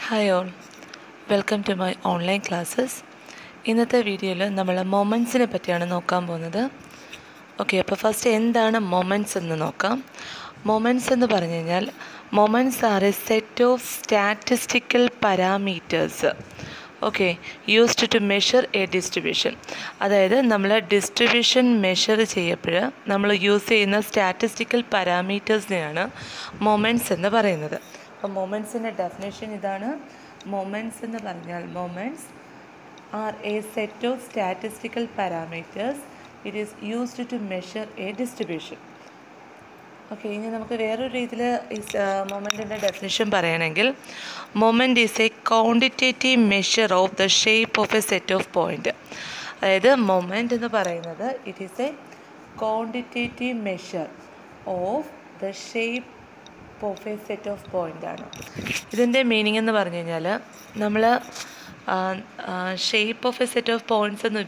hi all welcome to my online classes ഇന്നത്തെ വീഡിയോയിൽ നമ്മൾ മൊമെൻറ്റ്സിനെ പറ്റിയാണ് നോക്കാൻ പോകുന്നത് ഓക്കെ അപ്പോൾ ഫസ്റ്റ് എന്താണ് മൊമെൻറ്റ്സ് എന്ന് നോക്കാം മൊമെൻറ്റ്സ് എന്ന് പറഞ്ഞു കഴിഞ്ഞാൽ moments are a set of statistical parameters okay used to measure a distribution അതായത് നമ്മൾ ഡിസ്ട്രിബ്യൂഷൻ മെഷർ ചെയ്യപ്പോൾ നമ്മൾ യൂസ് ചെയ്യുന്ന സ്റ്റാറ്റിസ്റ്റിക്കൽ പാരാമീറ്റേഴ്സിനെയാണ് മൊമെൻറ്റ്സ് എന്ന് പറയുന്നത് അപ്പോൾ മൊമെൻറ്റ്സിൻ്റെ ഡെഫിനേഷൻ ഇതാണ് മൊമെൻറ്റ്സ് എന്ന് പറഞ്ഞാൽ moments are a set of statistical parameters it is used to measure a distribution okay ഇനി നമുക്ക് വേറൊരു രീതിയിൽ ഈ മൊമെൻറ്റിൻ്റെ ഡെഫിനിഷൻ പറയണമെങ്കിൽ moment is a quantitative measure of the shape of a set of point അതായത് മൊമെൻറ്റ് എന്ന് പറയുന്നത് it is a quantitative measure of the shape of a set of point ആണ് ഇതിൻ്റെ മീനിങ് എന്ന് പറഞ്ഞു കഴിഞ്ഞാൽ നമ്മൾ shape of a set of points എന്ന്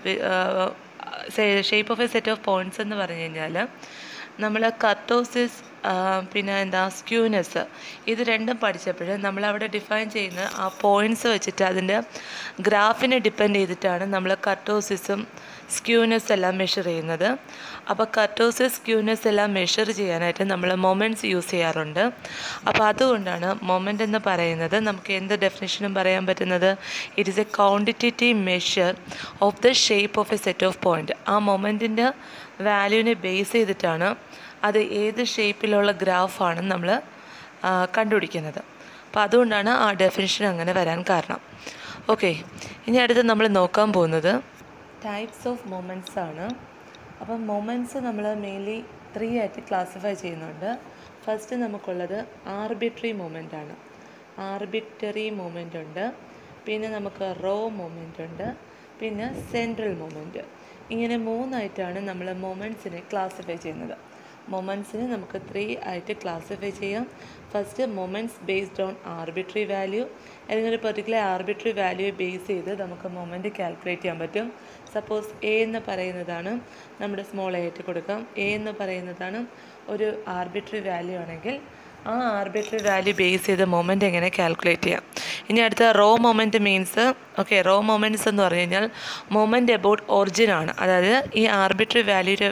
shape of a set of points എന്ന് പറഞ്ഞു കഴിഞ്ഞാൽ നമ്മൾ കത്തോസിസ് പിന്നെ എന്താ സ്ക്യൂനെസ് ഇത് രണ്ടും പഠിച്ചപ്പോൾ നമ്മളവിടെ ഡിഫൈൻ ചെയ്യുന്ന ആ പോയിൻറ്റ്സ് വെച്ചിട്ട് അതിൻ്റെ ഗ്രാഫിനെ ഡിപ്പെൻഡ് ചെയ്തിട്ടാണ് നമ്മൾ കട്ടോസിസും സ്ക്യൂനെസ് എല്ലാം മെഷർ ചെയ്യുന്നത് അപ്പോൾ കട്ടോസിസ് സ്ക്യൂനെസ് എല്ലാം മെഷർ ചെയ്യാനായിട്ട് നമ്മൾ മൊമെൻറ്റ്സ് യൂസ് ചെയ്യാറുണ്ട് അപ്പോൾ അതുകൊണ്ടാണ് മൊമെൻ്റ് എന്ന് പറയുന്നത് നമുക്ക് എന്ത് ഡെഫിനേഷനും പറയാൻ പറ്റുന്നത് it is a quantitative measure of the shape of a set of point ആ മൊമെൻറ്റിൻ്റെ വാല്യൂവിനെ ബേസ് ചെയ്തിട്ടാണ് അത് ഏത് ഷേപ്പിലുള്ള ഗ്രാഫാണ് നമ്മൾ കണ്ടുപിടിക്കുന്നത് അപ്പോൾ അതുകൊണ്ടാണ് ആ ഡെഫിനിഷൻ അങ്ങനെ വരാൻ കാരണം ഓക്കെ ഇനി അടുത്ത് നമ്മൾ നോക്കാൻ പോകുന്നത് ടൈപ്സ് ഓഫ് മൊമെൻറ്റ്സ് ആണ് അപ്പം മൊമെൻറ്റ്സ് നമ്മൾ മെയിൻലി ത്രീ ആയിട്ട് ക്ലാസിഫൈ ചെയ്യുന്നുണ്ട് ഫസ്റ്റ് നമുക്കുള്ളത് ആർബിട്രറി മൊമെൻ്റ് ആണ് ആർബിട്രറി മൊമെൻ്റ് ഉണ്ട് പിന്നെ നമുക്ക് റോ മൊമെൻ്റ് ഉണ്ട് പിന്നെ സെൻട്രൽ മൊമെൻറ്റ് ഇങ്ങനെ മൂന്നായിട്ടാണ് നമ്മൾ മൊമെൻറ്റ്സിനെ ക്ലാസിഫൈ ചെയ്യുന്നത് മൊമെൻറ്റ്സിനെ നമുക്ക് ത്രീ ആയിട്ട് ക്ലാസിഫൈ ചെയ്യാം first moments based on arbitrary value അല്ലെങ്കിൽ ഒരു പെർട്ടിക്കുലർ ആർബിട്രറി വാല്യൂ ബേസ് ചെയ്ത് നമുക്ക് മൊമെൻറ്റ് കാൽക്കുലേറ്റ് ചെയ്യാൻ പറ്റും സപ്പോസ് എ എന്ന് പറയുന്നതാണ് നമ്മുടെ സ്മോൾ എ ആയിട്ട് കൊടുക്കാം എ എന്ന് പറയുന്നതാണ് ഒരു ആർബിട്രറി വാല്യൂ ആണെങ്കിൽ ആ ആർബിട്രറി വാല്യൂ ബേസ് ചെയ്ത് മൊമെൻ്റ് എങ്ങനെ കാൽക്കുലേറ്റ് ചെയ്യാം ഇനി അടുത്ത raw moment means okay raw moments എന്ന് പറഞ്ഞു കഴിഞ്ഞാൽ മൊമെൻറ്റ് എബൌട്ട് ഒറിജിൻ ആണ് അതായത് ഈ ആർബിട്രറി വാല്യൂയുടെ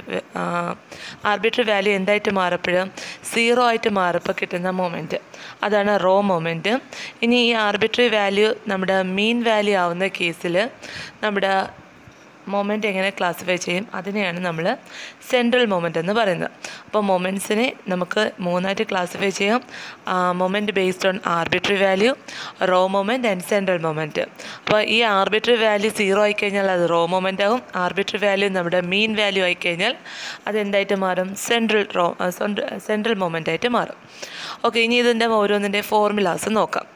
ആർബിട്രറി വാല്യൂ എന്തായിട്ട് മാറപ്പോഴും സീറോ ആയിട്ട് മാറപ്പോൾ കിട്ടുന്ന മൊമെൻറ്റ് അതാണ് റോ മൊമെൻറ്റ് ഇനി ഈ ആർബിട്രറി വാല്യൂ നമ്മുടെ മീൻ വാല്യൂ ആവുന്ന കേസിൽ നമ്മുടെ മൊമെൻ്റ് എങ്ങനെ ക്ലാസിഫൈ ചെയ്യും അതിനെയാണ് നമ്മൾ സെൻട്രൽ മൊമെൻ്റ് എന്ന് പറയുന്നത് അപ്പോൾ മൊമെൻറ്റ്സിനെ നമുക്ക് മൂന്നായിട്ട് ക്ലാസിഫൈ ചെയ്യാം moment based on arbitrary value raw moment and central moment അപ്പോൾ ഈ ആർബിട്രറി വാല്യൂ സീറോ ആയിക്കഴിഞ്ഞാൽ അത് റോ മൊമെൻ്റ് ആകും ആർബിട്രറി വാല്യൂ നമ്മുടെ മീൻ വാല്യൂ ആയിക്കഴിഞ്ഞാൽ അതെന്തായിട്ട് മാറും സെൻട്രൽ റോ സെൻട്രൽ മൊമെൻ്റ് ആയിട്ട് മാറും ഓക്കെ ഇനി ഇതിൻ്റെ ഓരോന്നിൻ്റെ ഫോർമുലാസ് നോക്കാം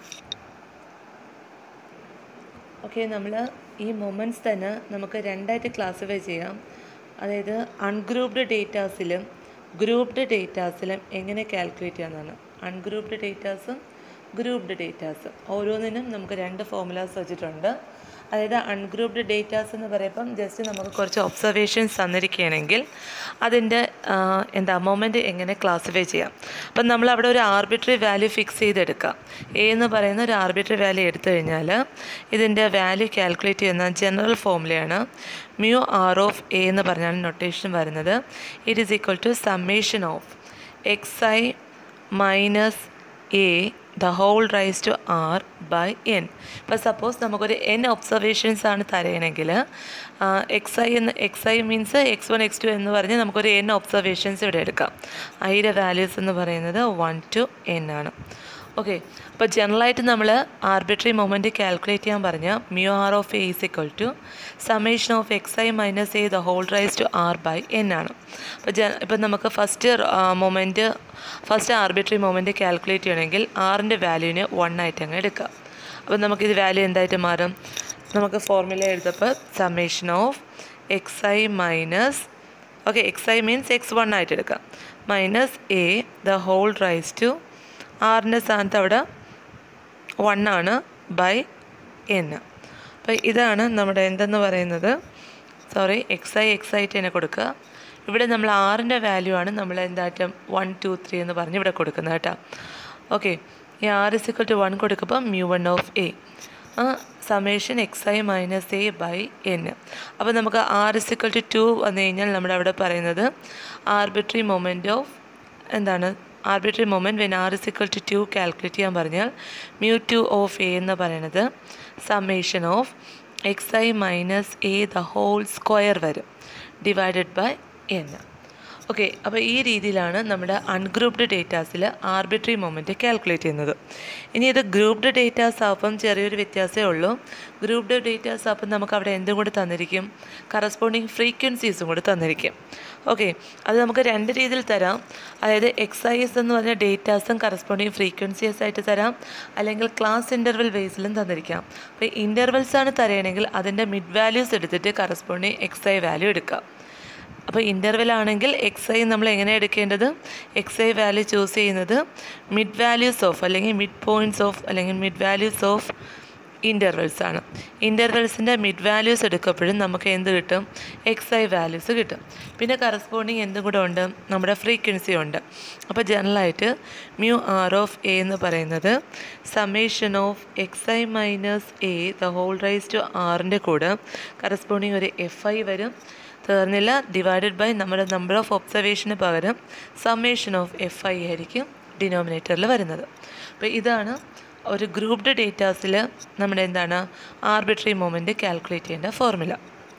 ഓക്കെ നമ്മൾ ഈ മൊമെൻറ്റ്സ് തന്നെ നമുക്ക് രണ്ടായിട്ട് ക്ലാസിഫൈ ചെയ്യാം അതായത് അൺഗ്രൂപ്ഡ് ഡേറ്റാസിലും ഗ്രൂപ്ഡ് ഡേറ്റാസിലും എങ്ങനെ കാൽക്കുലേറ്റ് ചെയ്യാമെന്നാണ് അൺഗ്രൂപ്ഡ് ഡേറ്റാസും ഗ്രൂപ്ഡ് ഡേറ്റാസും ഓരോന്നിനും നമുക്ക് രണ്ട് ഫോർമുലാസ് വെച്ചിട്ടുണ്ട് അതായത് അൺഗ്രൂപ്ഡ് ഡേറ്റാസ് എന്ന് പറയുമ്പം ജസ്റ്റ് നമുക്ക് കുറച്ച് ഒബ്സർവേഷൻസ് തന്നിരിക്കുകയാണെങ്കിൽ അതിൻ്റെ എന്താ മൊമെൻ്റ് എങ്ങനെ ക്ലാസിഫൈ ചെയ്യാം അപ്പം നമ്മൾ അവിടെ ഒരു ആർബിട്രറി വാല്യൂ ഫിക്സ് ചെയ്തെടുക്കാം എ എന്ന് പറയുന്ന ഒരു ആർബിട്രറി വാല്യൂ എടുത്തു കഴിഞ്ഞാൽ ഇതിൻ്റെ വാല്യൂ കാൽക്കുലേറ്റ് ചെയ്യുന്ന ജനറൽ ഫോർമുലയാണ് മ്യൂ ആർ ഓഫ് എ എന്ന് പറഞ്ഞാണ് നൊട്ടേഷൻ വരുന്നത് it is equal to summation of x i minus a the whole raise to r by n ഇപ്പോൾ സപ്പോസ് നമുക്കൊരു എൻ ഒബ്സർവേഷൻസ് ആണ് തരയണമെങ്കിൽ എക്സ് ഐ എന്ന് x i means x one x two എന്ന് പറഞ്ഞ് നമുക്കൊരു എൻ ഒബ്സർവേഷൻസ് ഇവിടെ എടുക്കാം ഐയുടെ വാല്യൂസ് എന്ന് പറയുന്നത് വൺ ടു എൻ ആണ് ഓക്കെ അപ്പോൾ ജനറലായിട്ട് നമ്മൾ ആർബിട്രറി മൊമെൻറ്റ് കാൽക്കുലേറ്റ് ചെയ്യാൻ പറഞ്ഞാൽ mu r of a is equal to summation of x i minus a the whole raise to r by n ആണ് അപ്പോൾ ജ ഇപ്പം നമുക്ക് first moment first arbitrary moment calculate ചെയ്യണമെങ്കിൽ ആറിൻ്റെ വാല്യൂവിന് വൺ ആയിട്ട് അങ്ങ് എടുക്കുക അപ്പോൾ നമുക്കിത് വാല്യൂ എന്തായിട്ട് മാറും നമുക്ക് ഫോർമുല എഴുതപ്പോൾ summation of x i minus okay x i means x one ആയിട്ട് എടുക്കാം minus a the whole raise to ആറിൻ്റെ സ്ഥാനത്ത് അവിടെ വൺ ആണ് ബൈ എൻ അപ്പോൾ ഇതാണ് നമ്മുടെ എന്തെന്ന് പറയുന്നത് സോറി എക്സ് ഐ എക്സ് ആയിട്ട് തന്നെ കൊടുക്കുക ഇവിടെ നമ്മൾ ആറിൻ്റെ വാല്യൂ ആണ് നമ്മൾ എന്തായിട്ടും വൺ ടു ത്രീ എന്ന് പറഞ്ഞ് ഇവിടെ കൊടുക്കുന്നത് കേട്ടോ ഓക്കെ ഈ ആർ ഇസിക്വൽ ടു വൺ കൊടുക്കുമ്പോൾ മ്യൂ വൺ ഓഫ് എ ആ summation x i minus a by n അപ്പോൾ നമുക്ക് ആർ ഇസിക്വൽ ടു ടു വന്നു കഴിഞ്ഞാൽ നമ്മുടെ അവിടെ പറയുന്നത് ആർബിട്രറി മൊമെൻറ്റ് ഓഫ് എന്താണ് arbitrary moment when r is equal to two calculate ചെയ്യാൻ പറഞ്ഞാൽ മ്യൂ ടു ഓഫ് എ എന്ന് പറയുന്നത് summation of x i minus a the whole square വരും ഡിവൈഡഡ് ബൈ എൻ ഓക്കെ അപ്പോൾ ഈ രീതിയിലാണ് നമ്മുടെ അൺഗ്രൂപ്ഡ് ഡേറ്റാസിൽ ആർബിട്രറി മൊമെൻറ്റ് കാൽക്കുലേറ്റ് ചെയ്യുന്നത് ഇനി ഇത് ഗ്രൂപ്ഡ് ഡേറ്റാസ് ആകുമ്പം ചെറിയൊരു വ്യത്യാസമേ ഉള്ളൂ ഗ്രൂപ്ഡ് ഡേറ്റാസ് ആകുമ്പം നമുക്ക് അവിടെ എന്തും കൂടി തന്നിരിക്കും കറസ്പോണ്ടിങ് ഫ്രീക്വൻസീസും കൂടി തന്നിരിക്കും ഓക്കെ അത് നമുക്ക് രണ്ട് രീതിയിൽ തരാം അതായത് എക്സ് ഐ എസ് എന്ന് പറഞ്ഞ ഡേറ്റാസും കറസ്പോണ്ടിങ് ഫ്രീക്വൻസീസ് ആയിട്ട് തരാം അല്ലെങ്കിൽ ക്ലാസ് ഇൻ്റർവൽ ബേസിലും തന്നിരിക്കാം അപ്പോൾ ഇൻ്റർവൽസ് ആണ് തരണമെങ്കിൽ അതിൻ്റെ മിഡ് വാല്യൂസ് എടുത്തിട്ട് കറസ്പോണ്ടിങ് എക്സ് ഐ വാല്യൂ എടുക്കാം അപ്പോൾ ഇൻ്റർവെൽ ആണെങ്കിൽ എക്സ് ഐ നമ്മൾ എങ്ങനെ എടുക്കേണ്ടത് എക്സ് ഐ വാല്യൂ ചൂസ് ചെയ്യുന്നത് മിഡ് വാല്യൂസ് ഓഫ് അല്ലെങ്കിൽ മിഡ് പോയിൻറ്റ്സ് ഓഫ് അല്ലെങ്കിൽ മിഡ് വാല്യൂസ് ഓഫ് ഇൻ്റർവെൽസ് ആണ് ഇൻ്റർവെൽസിൻ്റെ മിഡ് വാല്യൂസ് എടുക്കപ്പോഴും നമുക്ക് എന്ത് കിട്ടും എക്സ് ഐ വാല്യൂസ് കിട്ടും പിന്നെ കറസ്പോണ്ടിങ് എന്തും കൂടെ ഉണ്ട് നമ്മുടെ ഫ്രീക്വൻസി ഉണ്ട് അപ്പോൾ ജനറലായിട്ട് മ്യൂ ആർ ഓഫ് എ എന്ന് പറയുന്നത് summation of x i minus a the whole raise to ആറിൻ്റെ കൂടെ കറസ്പോണ്ടിങ് ഒരു എഫ് ഐ വരും തീർന്നില്ല ഡിവൈഡഡ് ബൈ നമ്മുടെ നമ്പർ ഓഫ് ഒബ്സർവേഷന് പകരം സമ്മേഷൻ ഓഫ് എഫ് ഐ ആയിരിക്കും ഡിനോമിനേറ്ററിൽ വരുന്നത് അപ്പോൾ ഇതാണ് ഒരു ഗ്രൂപ്പ്ഡ് ഡേറ്റാസിൽ നമ്മുടെ എന്താണ് ആർബിട്രറി മൊമെൻറ്റ് കാൽക്കുലേറ്റ് ചെയ്യേണ്ട ഫോർമുല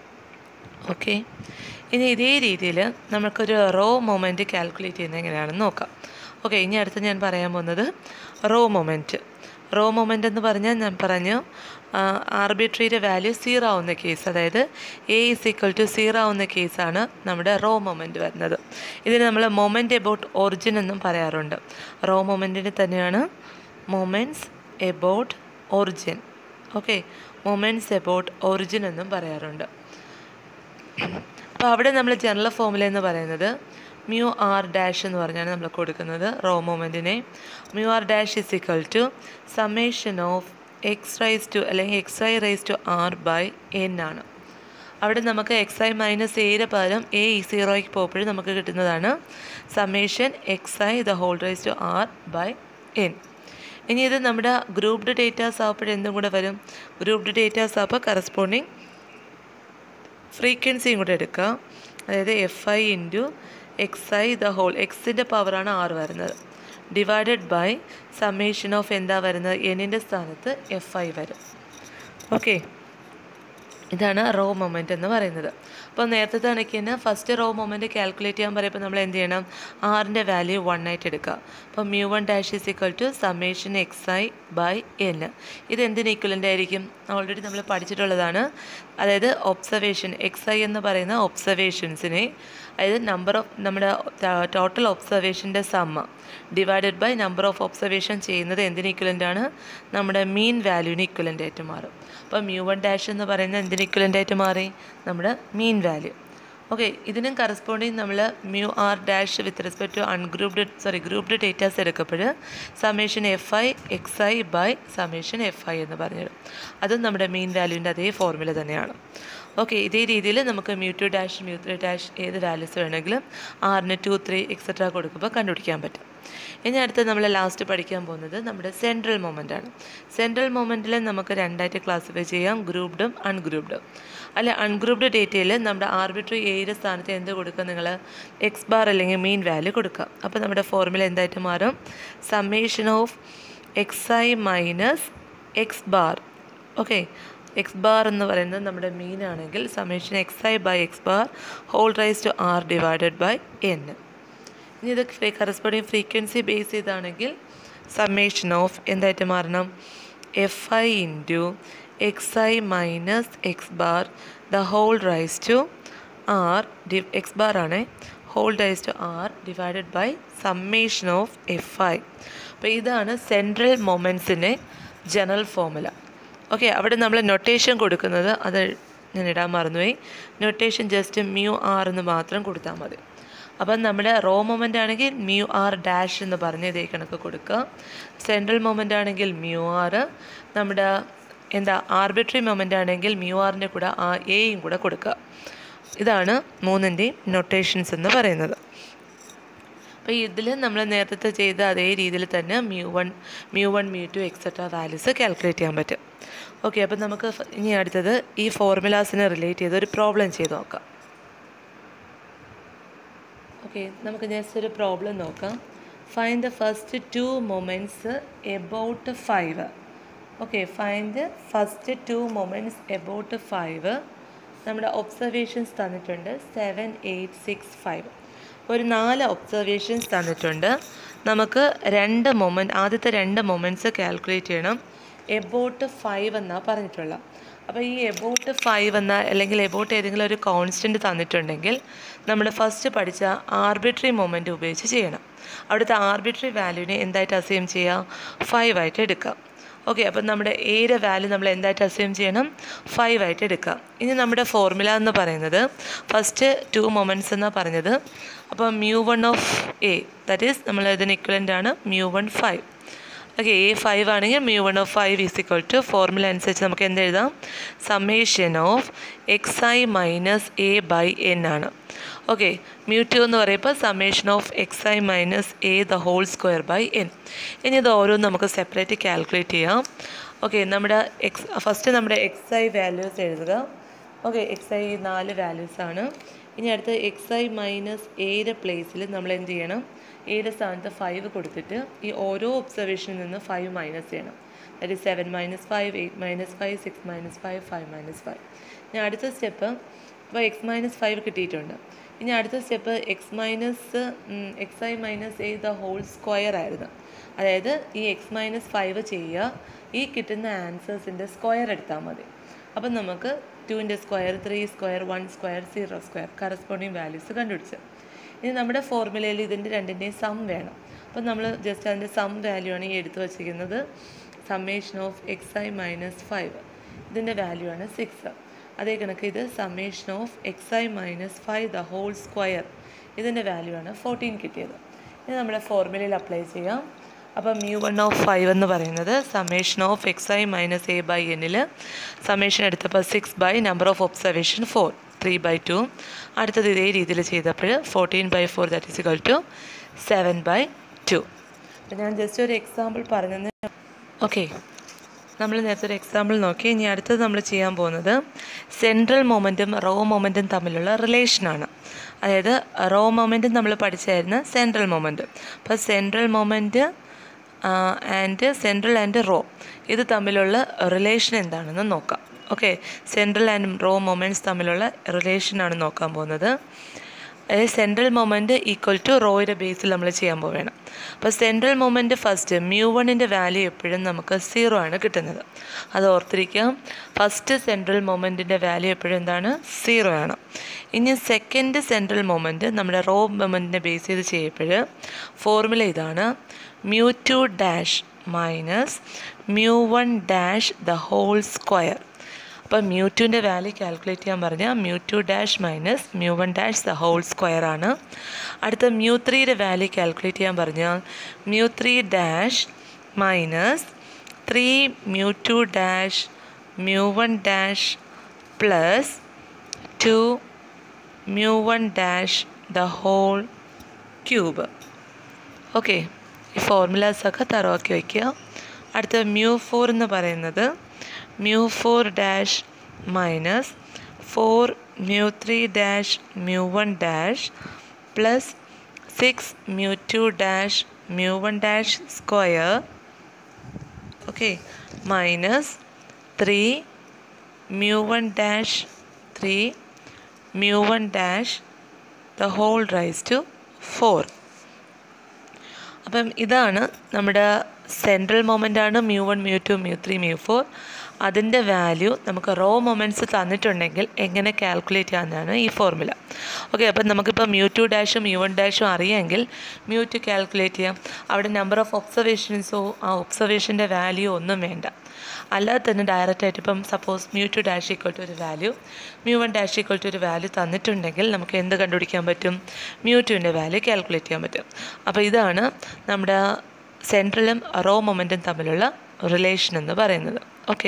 ഓക്കെ ഇനി ഇതേ രീതിയിൽ നമുക്കൊരു റോ മൊമെൻറ്റ് കാൽക്കുലേറ്റ് ചെയ്യുന്നത് എങ്ങനെയാണെന്ന് നോക്കാം ഓക്കെ ഇനി അടുത്ത് ഞാൻ പറയാൻ പോകുന്നത് റോ മൊമെൻറ്റ് റോ മൊമെൻ്റ് എന്ന് പറഞ്ഞാൽ ഞാൻ പറഞ്ഞു ആർബിട്രറിയുടെ വാല്യൂ സീറോ ആവുന്ന കേസ് അതായത് a is equal to zero ആവുന്ന കേസാണ് നമ്മുടെ റോ മൊമെൻറ്റ് വരുന്നത് ഇതിന് നമ്മൾ മൊമെൻറ്റ് എബൌട്ട് ഒറിജിൻ എന്നും പറയാറുണ്ട് റോ മൊമെൻറ്റിന് തന്നെയാണ് moments about origin okay moments about origin എന്നും പറയാറുണ്ട് അപ്പോൾ അവിടെ നമ്മൾ ജനറൽ ഫോമുല എന്ന് പറയുന്നത് മ്യൂ ആർ ഡാഷ് എന്ന് പറഞ്ഞാണ് നമ്മൾ കൊടുക്കുന്നത് റോ മൊമെൻറ്റിനെ mu r dash is equal to summation of x raise to അല്ലെങ്കിൽ x i raise to r by n ആണ് അവിടെ നമുക്ക് എക്സ് ഐ മൈനസ് എയുടെ പകരം എ ഈ സീറോയ്ക്ക് പോകുമ്പോഴും നമുക്ക് കിട്ടുന്നതാണ് summation x i the whole raise to r by n ഇനി ഇത് നമ്മുടെ ഗ്രൂപ്പ്ഡ് ഡേറ്റാസ് ആകുമ്പോൾ എന്തും കൂടെ വരും ഗ്രൂപ്പ്ഡ് ഡേറ്റാസ് ആകുമ്പോൾ കറസ്പോണ്ടിങ് ഫ്രീക്വൻസിയും കൂടെ എടുക്കുക അതായത് f i into x i the whole എക്സിൻ്റെ പവറാണ് ആറ് വരുന്നത് ഡിവൈഡഡ് ബൈ സമ്മേഷൻ ഓഫ് എന്താ വരുന്നത് എന്നിൻ്റെ സ്ഥാനത്ത് എഫ് ഐ വരും ഓക്കെ ഇതാണ് റോ മൊമെൻറ്റ് എന്ന് പറയുന്നത് അപ്പോൾ നേരത്തെ കണക്ക് തന്നെ ഫസ്റ്റ് റോ മൊമെൻറ്റ് കാൽക്കുലേറ്റ് ചെയ്യാൻ പറയുമ്പോൾ നമ്മൾ എന്ത് ചെയ്യണം ആറിൻ്റെ വാല്യൂ വൺ ആയിട്ട് എടുക്കുക അപ്പോൾ mu one dash is equal to summation x i by n ഇത് എന്തിന് ഈക്വലൻ്റ് ആയിരിക്കും ഓൾറെഡി നമ്മൾ പഠിച്ചിട്ടുള്ളതാണ് അതായത് ഒബ്സർവേഷൻ എക്സ് ഐ എന്ന് പറയുന്ന ഒബ്സർവേഷൻസിനെ അതായത് നമ്പർ ഓഫ് നമ്മുടെ ടോട്ടൽ ഒബ്സർവേഷൻ്റെ സമ്മ divided by number of observation ചെയ്യുന്നത് എന്തിന് ഇക്വലൻ്റ് ആണ് നമ്മുടെ മീൻ വാല്യൂവിന് ഇക്വലൻ്റ് ആയിട്ട് മാറും അപ്പോൾ മ്യൂ വൺ ഡാഷ് എന്ന് പറയുന്നത് എന്തിന് ഇക്വലൻ്റ് ആയിട്ട് മാറി നമ്മുടെ മീൻ വാല്യൂ ഓക്കെ ഇതിനും കറസ്പോണ്ടിങ് നമ്മൾ mu r dash with respect to ungrouped sorry grouped datas എടുക്കപ്പോൾ summation f i x i by summation f i എന്ന് പറഞ്ഞിടും അതും നമ്മുടെ മീൻ വാല്യൂവിൻ്റെ അതേ ഫോർമുല തന്നെയാണ് ഓക്കെ ഇതേ രീതിയിൽ നമുക്ക് mu two dash mu three dash ഏത് വാല്യൂസ് വേണമെങ്കിലും ആറിന് ടു ത്രീ എക്സെട്ര കൊടുക്കുമ്പോൾ കണ്ടുപിടിക്കാൻ പറ്റും ഇനി അടുത്ത് നമ്മൾ ലാസ്റ്റ് പഠിക്കാൻ പോകുന്നത് നമ്മുടെ സെൻട്രൽ മൊമെൻ്റ് ആണ് സെൻട്രൽ മൊമെൻറ്റിൽ നമുക്ക് രണ്ടായിട്ട് ക്ലാസിഫൈ ചെയ്യാം ഗ്രൂപ്പ്ഡും അൺഗ്രൂപ്പ്ഡും അല്ല അൺഗ്രൂപ്പ്ഡ് ഡേറ്റയിൽ നമ്മുടെ ആർബിട്രറി എയുടെ സ്ഥാനത്ത് എന്ത് കൊടുക്കുക നിങ്ങൾ എക്സ് ബാർ അല്ലെങ്കിൽ മീൻ വാല്യൂ കൊടുക്കുക അപ്പോൾ നമ്മുടെ ഫോർമുല എന്തായിട്ട് മാറും summation of x i minus x bar okay x bar എന്ന് പറയുന്നത് നമ്മുടെ മീൻ ആണെങ്കിൽ summation x i by x bar whole raise to r divided by n ഇനി ഇത് കറസ്പോണ്ടിങ് ഫ്രീക്വൻസി ബേസ് ചെയ്താണെങ്കിൽ സമ്മേഷൻ ഓഫ് എന്തായിട്ട് മാറണം f i into x i minus x bar the whole raise to r d x bar ആണ് whole raise to r divided by summation of f i അപ്പോൾ ഇതാണ് central മൊമെൻറ്റ്സിൻ്റെ general formula okay അവിടെ നമ്മൾ notation കൊടുക്കുന്നത് അത് ഞാൻ ഇടാൻ മറന്നുപോയി നൊട്ടേഷൻ ജസ്റ്റ് മ്യൂ ആർ എന്ന് മാത്രം കൊടുത്താൽ മതി അപ്പം നമ്മുടെ റോ മൊമെൻ്റ് ആണെങ്കിൽ മ്യൂ ആർ ഡാഷ് എന്ന് പറഞ്ഞ് ഇതേ കണക്ക് കൊടുക്കുക സെൻട്രൽ മൊമെൻ്റ് ആണെങ്കിൽ മ്യൂ ആർ നമ്മുടെ എന്താ ആർബിട്രറി മൊമെൻ്റ് ആണെങ്കിൽ മ്യൂ ആറിൻ്റെ കൂടെ ആ എയും കൂടെ കൊടുക്കുക ഇതാണ് മൂന്നിൻ്റെയും നൊട്ടേഷൻസ് എന്ന് പറയുന്നത് അപ്പോൾ ഇതിൽ നമ്മൾ നേരത്തെ ചെയ്ത അതേ രീതിയിൽ തന്നെ mu one mu one mu two etcetera values calculate ചെയ്യാൻ പറ്റും ഓക്കെ അപ്പോൾ നമുക്ക് ഫ- ഇനി അടുത്തത് ഈ ഫോർമുലാസിനെ റിലേറ്റ് ചെയ്ത് ഒരു പ്രോബ്ലം ചെയ്ത് നോക്കാം ഓക്കെ നമുക്ക് ജസ്റ്റ് ഒരു പ്രോബ്ലം നോക്കാം find the first two moments about five okay find the first two moments about five നമ്മുടെ ഒബ്സർവേഷൻസ് തന്നിട്ടുണ്ട് സെവൻ എയ്റ്റ് സിക്സ് ഫൈവ് ഒരു നാല് ഒബ്സർവേഷൻസ് തന്നിട്ടുണ്ട് നമുക്ക് രണ്ട് മൊമെൻറ്റ് ആദ്യത്തെ രണ്ട് മൊമെൻറ്റ്സ് കാൽക്കുലേറ്റ് ചെയ്യണം എബൌട്ട് ഫൈവ് എന്നാണ് പറഞ്ഞിട്ടുള്ളത് അപ്പോൾ ഈ എബൌട്ട് ഫൈവ് എന്ന അല്ലെങ്കിൽ എബൌട്ട് ഏതെങ്കിലും ഒരു കോൺസ്റ്റൻറ്റ് തന്നിട്ടുണ്ടെങ്കിൽ നമ്മൾ ഫസ്റ്റ് പഠിച്ച ആർബിട്രറി മൊമെൻ്റ് ഉപയോഗിച്ച് ചെയ്യണം അവിടുത്തെ ആർബിട്രറി വാല്യൂവിനെ എന്തായിട്ട് അസ്യൂം ചെയ്യുക ഫൈവ് ആയിട്ട് എടുക്കാം ഓക്കെ അപ്പം നമ്മുടെ ഏയുടെ വാല്യൂ നമ്മൾ എന്തായിട്ട് അസ്യൂം ചെയ്യണം ഫൈവ് ആയിട്ട് എടുക്കാം ഇനി നമ്മുടെ ഫോർമുല എന്ന് പറയുന്നത് ഫസ്റ്റ് ടു മൊമെൻറ്റ്സ് എന്നാണ് പറഞ്ഞത് അപ്പോൾ mu one of a that is നമ്മൾ ഇതിന് ഇക്വലൻ്റ് ആണ് mu one five okay a five ആണെങ്കിൽ mu one of five is equal to formula അനുസരിച്ച് നമുക്ക് എന്ത് എഴുതാം summation of x i minus a by n ആണ് ഓക്കെ മ്യൂ ടു എന്ന് പറയുമ്പോൾ summation of x i minus a the whole square by n ഇനി ഇത് ഓരോന്നും നമുക്ക് സെപ്പറേറ്റ് കാൽക്കുലേറ്റ് ചെയ്യാം ഓക്കെ നമ്മുടെ എക്സ് ഫസ്റ്റ് നമ്മുടെ എക്സ് ഐ വാല്യൂസ് എഴുതുക ഓക്കെ എക്സ് ഐ നാല് വാല്യൂസ് ആണ് ഇനി അടുത്ത് എക്സ് ഐ മൈനസ് എയുടെ പ്ലേസിൽ നമ്മൾ എന്ത് ചെയ്യണം എയുടെ സ്ഥാനത്ത് ഫൈവ് കൊടുത്തിട്ട് ഈ ഓരോ ഒബ്സർവേഷനിൽ നിന്ന് ഫൈവ് മൈനസ് ചെയ്യണം that is seven minus five eight minus five six minus five five minus five ഇനി അടുത്ത സ്റ്റെപ്പ് ഇപ്പോൾ എക്സ് മൈനസ് ഫൈവ് കിട്ടിയിട്ടുണ്ട് ഇനി അടുത്ത step x minus x i minus a the whole square ആയിരുന്നു അതായത് ഈ എക്സ് മൈനസ് ഫൈവ് ചെയ്യുക ഈ കിട്ടുന്ന ആൻസേഴ്സിൻ്റെ സ്ക്വയർ എടുത്താൽ മതി അപ്പം നമുക്ക് ടുവിൻ്റെ square three square one square zero square corresponding values കണ്ടുപിടിച്ച് ഇനി നമ്മുടെ ഫോർമുലയിൽ ഇതിൻ്റെ രണ്ടിൻ്റെയും സം വേണം അപ്പം നമ്മൾ ജസ്റ്റ് അതിൻ്റെ സം വാല്യൂ ആണ് ഈ എടുത്തു വച്ചിരിക്കുന്നത് summation of x i minus five ഇതിൻ്റെ വാല്യൂ ആണ് സിക്സ് അതേ കണക്ക് ഇത് summation of x i minus five the whole square ഇതിൻ്റെ വാല്യൂ ആണ് ഫോർട്ടീൻ കിട്ടിയത് ഇത് നമ്മുടെ ഫോർമുലയിൽ അപ്ലൈ ചെയ്യാം അപ്പം മ്യൂ വൺ ഓഫ് ഫൈവ് എന്ന് പറയുന്നത് summation of x i minus a by എന്നിൽ സമ്മേഷൻ എടുത്തപ്പോൾ six by number of observation four three by two അടുത്തത് ഇതേ രീതിയിൽ ചെയ്തപ്പോൾ fourteen by four that is equal to seven by two ഞാൻ ജസ്റ്റ് ഒരു എക്സാമ്പിൾ പറഞ്ഞത് ഓക്കെ നമ്മൾ നേരത്തെ ഒരു എക്സാമ്പിൾ നോക്കി ഇനി അടുത്തത് നമ്മൾ ചെയ്യാൻ പോകുന്നത് സെൻട്രൽ മൊമെൻറ്റും റോ മൊമെൻറ്റും തമ്മിലുള്ള റിലേഷനാണ് അതായത് റോ മൊമെൻറ്റും നമ്മൾ പഠിച്ചായിരുന്നു സെൻട്രൽ മൊമെൻറ്റ് അപ്പോൾ central moment and central and raw ഇത് തമ്മിലുള്ള റിലേഷൻ എന്താണെന്ന് നോക്കാം okay central and raw moments തമ്മിലുള്ള റിലേഷനാണ് നോക്കാൻ പോകുന്നത് അതായത് സെൻട്രൽ മൊമെൻറ്റ് ഈക്വൽ ടു റോയുടെ ബേസിൽ നമ്മൾ ചെയ്യാൻ പോവുകയാണ് അപ്പോൾ സെൻട്രൽ മൊമെൻറ്റ് ഫസ്റ്റ് മ്യൂ വണ്ണിൻ്റെ വാല്യൂ എപ്പോഴും നമുക്ക് സീറോ ആണ് കിട്ടുന്നത് അത് ഓർത്തിരിക്കാം ഫസ്റ്റ് സെൻട്രൽ മൊമെൻറ്റിൻ്റെ വാല്യൂ എപ്പോഴും എന്താണ് സീറോ ആണ് ഇനി സെക്കൻഡ് സെൻട്രൽ മൊമെൻറ്റ് നമ്മുടെ റോ മൊമെൻറ്റിനെ ബേസ് ചെയ്ത് ചെയ്യപ്പോൾ ഫോർമുല ഇതാണ് mu two dash minus mu one dash the whole square അപ്പോൾ മ്യൂ ടുവിൻ്റെ വാല്യൂ കാൽക്കുലേറ്റ് ചെയ്യാൻ പറഞ്ഞാൽ mu two dash minus mu one dash the whole square ആണ് അടുത്ത മ്യൂ ത്രീയുടെ വാല്യൂ കാൽക്കുലേറ്റ് ചെയ്യാൻ പറഞ്ഞാൽ mu three dash minus three mu two dash mu one dash plus two mu one dash the whole cube okay ഈ ഫോർമുലാസൊക്കെ തറവാക്കി വയ്ക്കുക അടുത്ത മ്യൂ ഫോർ എന്ന് പറയുന്നത് mu four dash minus four mu three dash mu one dash plus six mu two dash mu one dash square okay minus three mu one dash three mu one dash the whole raise to four അപ്പം ഇതാണ് നമ്മുടെ central മൊമെൻ്റാണ് mu one mu two mu three mu four അതിൻ്റെ value നമുക്ക് raw moments തന്നിട്ടുണ്ടെങ്കിൽ എങ്ങനെ calculate ചെയ്യാമെന്നാണ് ഈ ഫോർമുല ഓക്കെ അപ്പം നമുക്കിപ്പോൾ മ്യൂ ടു ഡാഷും മ്യൂ വൺ ഡാഷും അറിയാമെങ്കിൽ മ്യൂ ടു കാൽക്കുലേറ്റ് ചെയ്യാം അവിടെ നമ്പർ ഓഫ് ഒബ്സർവേഷൻസോ ആ ഒബ്സർവേഷൻ്റെ വാല്യൂ ഒന്നും വേണ്ട അല്ലാതെ തന്നെ ഡയറക്റ്റ് ആയിട്ട് ഇപ്പം suppose mu two dash equal to ഒരു value mu one dash equal to ഒരു വാല്യൂ തന്നിട്ടുണ്ടെങ്കിൽ നമുക്ക് എന്ത് കണ്ടുപിടിക്കാൻ പറ്റും മ്യൂ ടുവിൻ്റെ വാല്യൂ കാൽക്കുലേറ്റ് ചെയ്യാൻ പറ്റും അപ്പോൾ ഇതാണ് നമ്മുടെ സെൻട്രലും റോ മൊമെൻറ്റും തമ്മിലുള്ള റിലേഷൻ എന്ന് പറയുന്നത് ഓക്കെ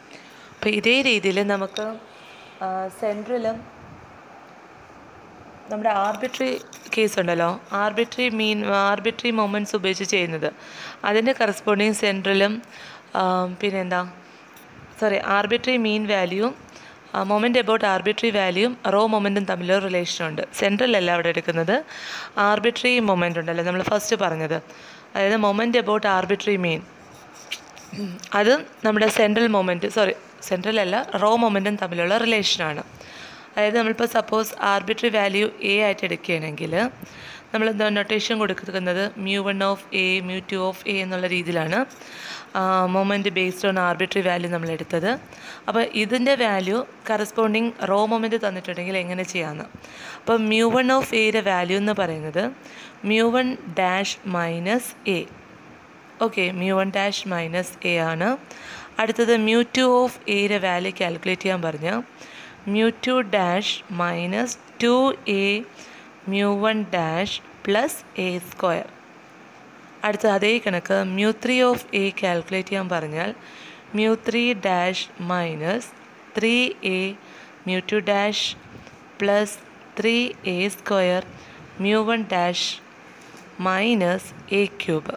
അപ്പോൾ ഇതേ രീതിയിൽ നമുക്ക് സെൻട്രലും നമ്മുടെ ആർബിട്രറി കേസ് ഉണ്ടല്ലോ ആർബിട്രറി മീൻ ആർബിട്രറി മൊമെൻറ്റ്സ് ഉപയോഗിച്ച് ചെയ്യുന്നത് അതിൻ്റെ കറസ്പോണ്ടിങ് സെൻട്രലും പിന്നെന്താ സോറി ആർബിട്രറി മീൻ വാല്യൂവും മൊമെൻ്റ് എബൌട്ട് ആർബിട്രറി വാല്യൂയും റോ മൊമെൻറ്റും തമ്മിലൊരു റിലേഷൻ ഉണ്ട് സെൻട്രൽ അല്ല അവിടെ എടുക്കുന്നത് ആർബിട്രറി മൊമെൻ്റ് ഉണ്ടല്ലോ നമ്മൾ ഫസ്റ്റ് പറഞ്ഞത് അതായത് മൊമെൻ്റ് എബൌട്ട് ആർബിട്രറി മീൻ അത് നമ്മുടെ സെൻട്രൽ മൊമെൻറ്റ് സോറി സെൻട്രൽ അല്ല റോ മൊമെൻറ്റും തമ്മിലുള്ള റിലേഷനാണ് അതായത് നമ്മളിപ്പോൾ സപ്പോസ് ആർബിട്രറി വാല്യൂ എ ആയിട്ട് എടുക്കുകയാണെങ്കിൽ നമ്മൾ എന്താ നൊട്ടേഷൻ കൊടുക്കുന്നത് mu one of a mu two of a എന്നുള്ള രീതിയിലാണ് moment based on arbitrary value നമ്മൾ എടുത്തത് അപ്പോൾ ഇതിൻ്റെ വാല്യൂ കറസ്പോണ്ടിങ് റോ മൊമെൻറ്റ് തന്നിട്ടുണ്ടെങ്കിൽ എങ്ങനെ ചെയ്യാമെന്ന് അപ്പോൾ മ്യൂ വൺ ഓഫ് എയുടെ വാല്യൂ എന്ന് പറയുന്നത് mu one dash minus a okay mu one dash minus a ആണ് അടുത്തത് മ്യൂ ടു ഓഫ് എയുടെ വാല്യൂ കാൽക്കുലേറ്റ് ചെയ്യാൻ പറഞ്ഞാൽ mu two dash minus two a mu one dash plus a square അടുത്ത അതേ കണക്ക് mu three of a calculate ചെയ്യാൻ പറഞ്ഞാൽ mu three dash minus three a mu two dash plus three a square mu one dash minus a cube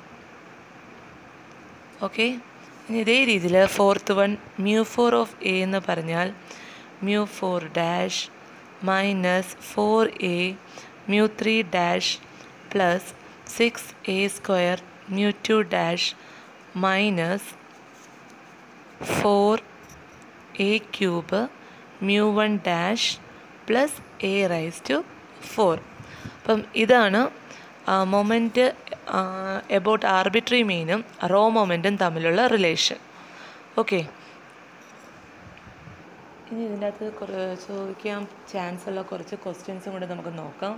okay ഇനി ഇതേ രീതിയിൽ fourth one mu four of a എന്ന് പറഞ്ഞാൽ mu four dash minus four a mu three dash plus six a square mu two dash minus four a cube mu one dash plus a raise to four അപ്പം ഇതാണ് moment about arbitrary മീനും raw മൊമെൻറ്റും തമ്മിലുള്ള relation okay ഇനി ഇതിൻ്റെ അകത്ത് കുറേ ചോദിക്കാൻ ചാൻസ് ഉള്ള കുറച്ച് ക്വസ്റ്റ്യൻസും കൂടെ നമുക്ക് നോക്കാം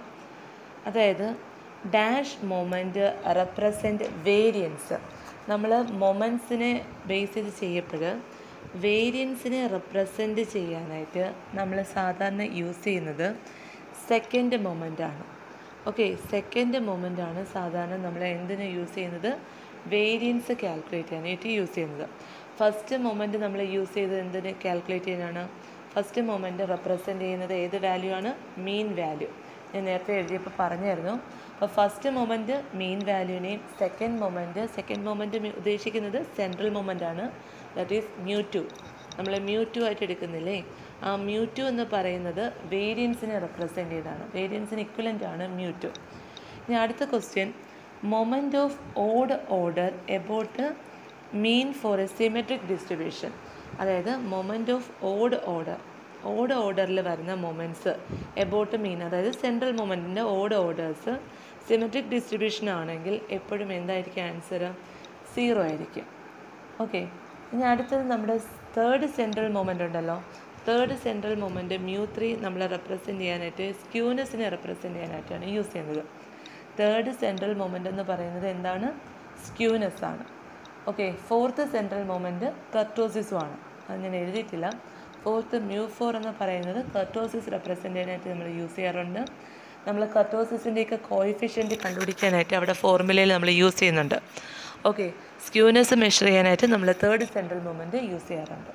അതായത് ഡാഷ് മൊമെൻറ്റ് റെപ്രസെൻറ്റ് വേരിയൻസ് നമ്മൾ മൊമെൻസിനെ ബേസ് ചെയ്ത് ചെയ്യപ്പോൾ വേരിയൻസിനെ റെപ്രസെൻറ്റ് ചെയ്യാനായിട്ട് നമ്മൾ സാധാരണ യൂസ് ചെയ്യുന്നത് സെക്കൻഡ് മൊമെൻ്റാണ് ഓക്കെ സെക്കൻഡ് മൊമെൻ്റ് ആണ് സാധാരണ നമ്മൾ എന്തിന് യൂസ് ചെയ്യുന്നത് വേരിയൻസ് കാൽക്കുലേറ്റ് ചെയ്യാനായിട്ട് യൂസ് ചെയ്യുന്നത് ഫസ്റ്റ് മൊമെൻറ്റ് നമ്മൾ യൂസ് ചെയ്തത് എന്തിന് കാൽക്കുലേറ്റ് ചെയ്യാനാണ് ഫസ്റ്റ് മൊമെൻറ്റ് റെപ്രസെൻറ്റ് ചെയ്യുന്നത് ഏത് വാല്യൂ ആണ് മീൻ വാല്യൂ ഞാൻ നേരത്തെ എഴുതിയപ്പോൾ പറഞ്ഞായിരുന്നു അപ്പോൾ ഫസ്റ്റ് മൊമെൻറ്റ് മീൻ വാല്യൂനെയും സെക്കൻഡ് മൊമെൻറ്റ് സെക്കൻഡ് മൊമെൻറ്റ് ഉദ്ദേശിക്കുന്നത് സെൻട്രൽ മൊമെൻ്റ് ആണ് ദാറ്റ് ഈസ് മ്യൂ ടു നമ്മൾ മ്യൂ ടു ആയിട്ട് എടുക്കുന്നില്ലേ ആ മ്യൂ ടു എന്ന് പറയുന്നത് വേരിയൻസിനെ റെപ്രസെൻ്റ് ചെയ്താണ് വേരിയൻസിന് ഇക്വലൻ്റ് ആണ് മ്യൂ ടു ഇനി അടുത്ത question moment of odd order about mean for a symmetric distribution അതായത് moment of odd order odd ഓർഡറിൽ വരുന്ന മൊമെൻറ്റ്സ് എബൌട്ട് മീൻ അതായത് സെൻട്രൽ മൊമെൻറ്റിൻ്റെ ഓഡ് ഓർഡേഴ്സ് സിമെട്രിക് ഡിസ്ട്രിബ്യൂഷൻ ആണെങ്കിൽ എപ്പോഴും എന്തായിരിക്കും ആൻസർ സീറോ ആയിരിക്കും ഓക്കെ ഇനി അടുത്തത് നമ്മുടെ തേർഡ് സെൻട്രൽ മൊമെൻ്റ് ഉണ്ടല്ലോ third central moment mu three നമ്മൾ റെപ്രസെൻറ്റ് ചെയ്യാനായിട്ട് സ്ക്യൂനസിനെ റെപ്രസെൻറ്റ് ചെയ്യാനായിട്ടാണ് യൂസ് ചെയ്യുന്നത് തേർഡ് സെൻട്രൽ മൊമെൻ്റ് എന്ന് പറയുന്നത് എന്താണ് സ്ക്യൂനസ് ആണ് ഓക്കെ ഫോർത്ത് സെൻട്രൽ മൊമെൻറ്റ് കർട്ടോസിസും ആണ് അത് ഞാൻ എഴുതിയിട്ടില്ല ഫോർത്ത് മ്യൂ ഫോർ എന്ന് പറയുന്നത് കർട്ടോസിസ് റെപ്രസെൻറ്റ് ചെയ്യാനായിട്ട് നമ്മൾ യൂസ് ചെയ്യാറുണ്ട് നമ്മൾ കർട്ടോസിസിൻ്റെയൊക്കെ കോയിഫിഷ്യൻറ്റ് കണ്ടുപിടിക്കാനായിട്ട് അവിടെ ഫോർമുലയിൽ നമ്മൾ യൂസ് ചെയ്യുന്നുണ്ട് ഓക്കെ സ്ക്യൂനസ് മെഷർ ചെയ്യാനായിട്ട് നമ്മൾ തേർഡ് സെൻട്രൽ മൊമെൻറ്റ് യൂസ് ചെയ്യാറുണ്ട്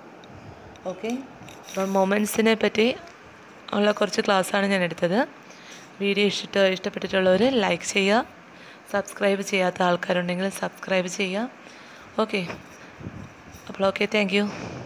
ഓക്കെ അപ്പം മൊമെൻറ്റ്സിനെ പറ്റി ഉള്ള കുറച്ച് ക്ലാസ്സാണ് ഞാൻ എടുത്തത് വീഡിയോ ഇഷ്ട ഇഷ്ടപ്പെട്ടിട്ടുള്ളവർ ലൈക്ക് ചെയ്യുക സബ്സ്ക്രൈബ് ചെയ്യാത്ത ആൾക്കാരുണ്ടെങ്കിൽ സബ്സ്ക്രൈബ് ചെയ്യുക ഓക്കെ അപ്പോൾ ഓക്കെ താങ്ക് യു